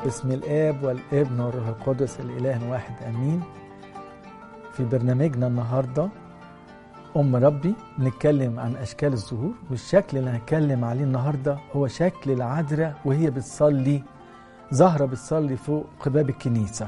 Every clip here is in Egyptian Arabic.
باسم الآب والابن والروح القدس الإله واحد آمين في برنامجنا النهاردة أم ربي بنتكلم عن أشكال الظهور والشكل اللي هنتكلم عليه النهاردة هو شكل العذراء وهي بتصلي زهرة بتصلي فوق قباب الكنيسة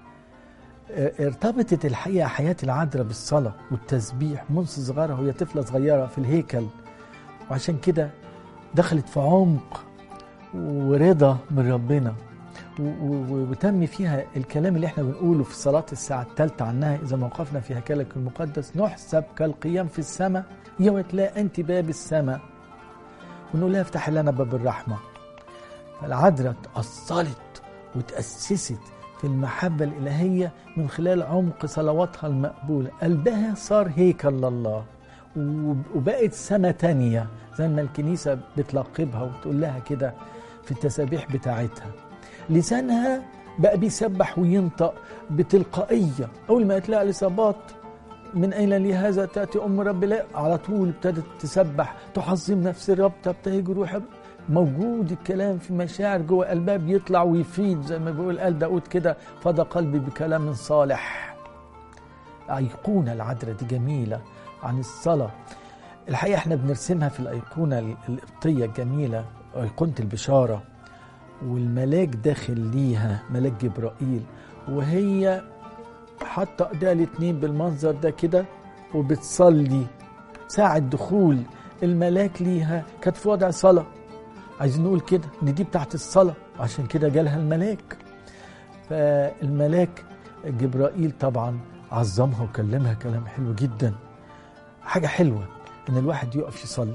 ارتبطت الحقيقة حياة العذراء بالصلاة والتسبيح منذ صغرها وهي طفلة صغيرة في الهيكل وعشان كده دخلت في عمق ورضا من ربنا وتم فيها الكلام اللي احنا بنقوله في صلاة الساعة الثالثة عنها إذا ما وقفنا في هيكلك المقدس نحسب كالقيام في السماء يوم تلاقي أنت باب السماء ونقول لها افتح لنا باب الرحمة فالعذراء تأصلت وتأسست في المحبة الإلهية من خلال عمق صلواتها المقبولة قلبها صار هيكل لله وبقت سما تانية زي ما الكنيسة بتلقبها وتقول لها كده في التسابيح بتاعتها لسانها بقى بيسبح وينطق بتلقائية أول ما تلاقي الإصابات من أين لي هذا تأتي أم رب لا على طول ابتدت تسبح تحظم نفس الرب تبتهج روحها موجود الكلام في مشاعر جوه قلبها بيطلع ويفيد زي ما بيقول قال داود كده فضى قلبي بكلام صالح أيقونة العذراء دي جميلة عن الصلاة الحقيقة احنا بنرسمها في الأيقونة القبطية الجميلة أيقونة البشارة والملاك داخل ليها ملاك جبرائيل وهي حاطة ايديها الاتنين بالمنظر ده كده وبتصلي ساعة دخول الملاك ليها كانت في وضع صلاة عايزين نقول كده ان دي بتاعت الصلاة عشان كده جالها الملاك فالملاك جبرائيل طبعا عظمها وكلمها كلام حلو جدا حاجة حلوة ان الواحد يقف يصلي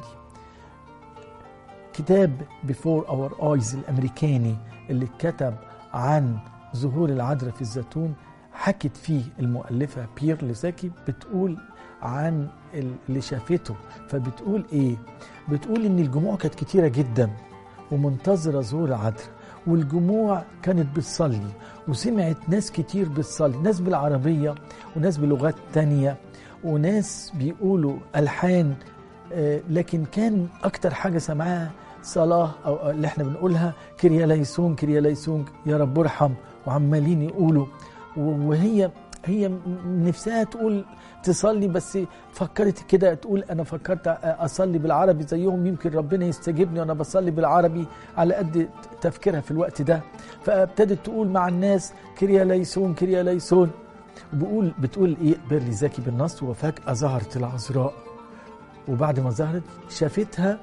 كتاب بيفور اور ايز الامريكاني اللي اتكتب عن ظهور العذراء في الزيتون حكت فيه المؤلفه بيير لزاكي بتقول عن اللي شافته فبتقول ايه بتقول ان الجموع كانت كتيره جدا ومنتظره ظهور العذراء والجموع كانت بتصلي وسمعت ناس كتير بتصلي ناس بالعربيه وناس بلغات تانية وناس بيقولوا الحان لكن كان اكتر حاجه سمعها صلاه او اللي احنا بنقولها كريا ليسون كريا ليسون يا رب ارحم وعمالين يقولوا وهي هي نفسها تقول تصلي بس فكرت كده تقول انا فكرت اصلي بالعربي زيهم يمكن ربنا يستجيبني وانا بصلي بالعربي على قد تفكيرها في الوقت ده فابتدت تقول مع الناس كريا ليسون كريا ليسون بقول بتقول ايه بيرلي زكي بالنص وفجاه ظهرت العذراء وبعد ما ظهرت شافتها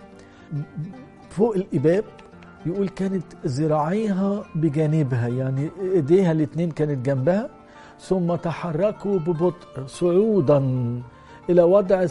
فوق الإباب يقول كانت ذراعيها بجانبها يعني ايديها الاثنين كانت جنبها ثم تحركوا ببطء صعودا الى وضع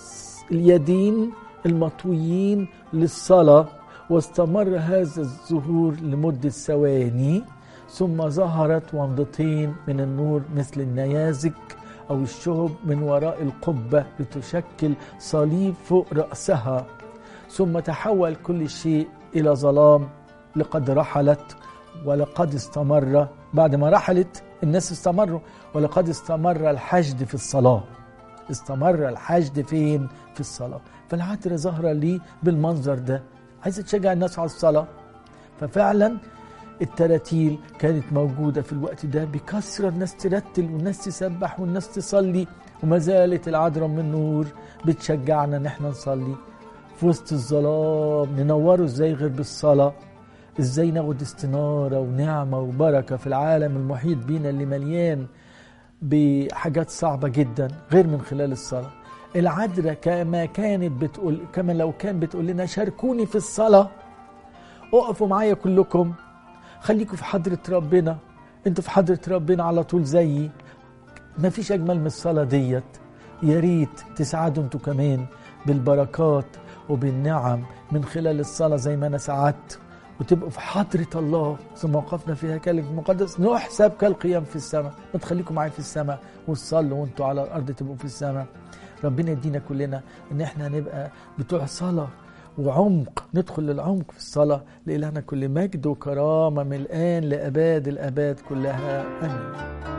اليدين المطويين للصلاه واستمر هذا الظهور لمده ثواني ثم ظهرت ومضتين من النور مثل النيازك او الشهب من وراء القبه لتشكل صليب فوق راسها ثم تحول كل شيء الى ظلام لقد رحلت ولقد استمر بعد ما رحلت الناس استمروا ولقد استمر الحشد في الصلاه استمر الحشد فين في الصلاه فالعذراء ظاهره لي بالمنظر ده عايزه تشجع الناس على الصلاه ففعلا التراتيل كانت موجودة في الوقت ده بكثرة الناس ترتل والناس تسبح والناس تصلي وما زالت العذراء من نور بتشجعنا ان احنا نصلي في وسط الظلام ننوره ازاي غير بالصلاة ازاي ناخد استنارة ونعمة وبركة في العالم المحيط بينا اللي مليان بحاجات صعبة جدا غير من خلال الصلاة العذراء كما كانت بتقول كما لو كان بتقول لنا شاركوني في الصلاة اقفوا معايا كلكم خليكم في حضرة ربنا انتوا في حضرة ربنا على طول زيي ما فيش اجمل من الصلاة ديت يا ريت تسعدوا انتوا كمان بالبركات وبالنعم من خلال الصلاة زي ما انا سعدت وتبقوا في حضرة الله ثم وقفنا في هيكلك المقدس نحسب كالقيام في السماء ما تخليكم معايا في السماء وتصلوا وانتوا على الارض تبقوا في السماء ربنا يدينا كلنا ان احنا نبقى بتوع صلاه وعمق ندخل للعمق في الصلاة لإلهنا كل مجد وكرامة من الآن لأباد الأباد كلها آمين